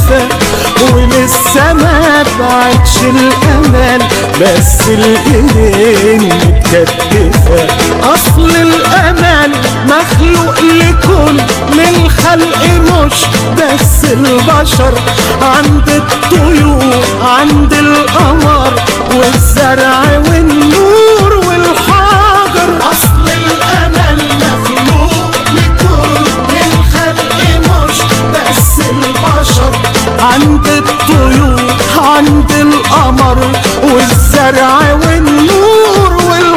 متكتفة ولسه ما بعدش الامل بس الايدين متكتفة اصل الامل مخلوق لكل الخلق مش بس البشر عند الطيور عند القمر والزرع والنور والحجر اصل الامل مخلوق لكل الخلق مش بس البشر عند الطيور عند القمر والزرع والنور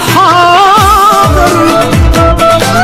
والحجر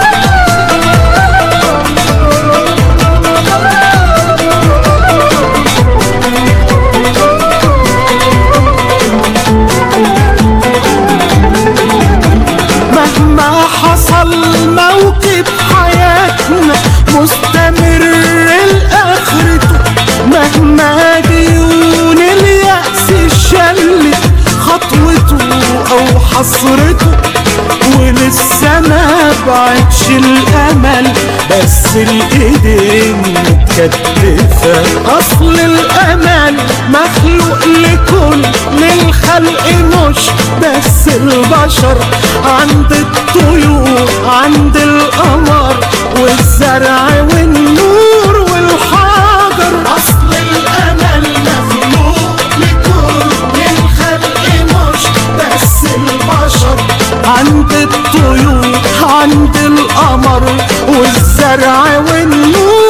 مهما حصل موكب حياتنا مستمر لآخرته مهما ديون اليأس شلت خطوته أو حسرته ولسه ما بعدش الأمل بس الإيدين متكتفة أصل الأمل مخلوق لكل الخلق مش بس البشر عند الطيور عند القمر والزرع والنور والحجر أصل الأمل مخلوق لكل الخلق مش بس البشر عند الطيور عند القمر والزرع والنور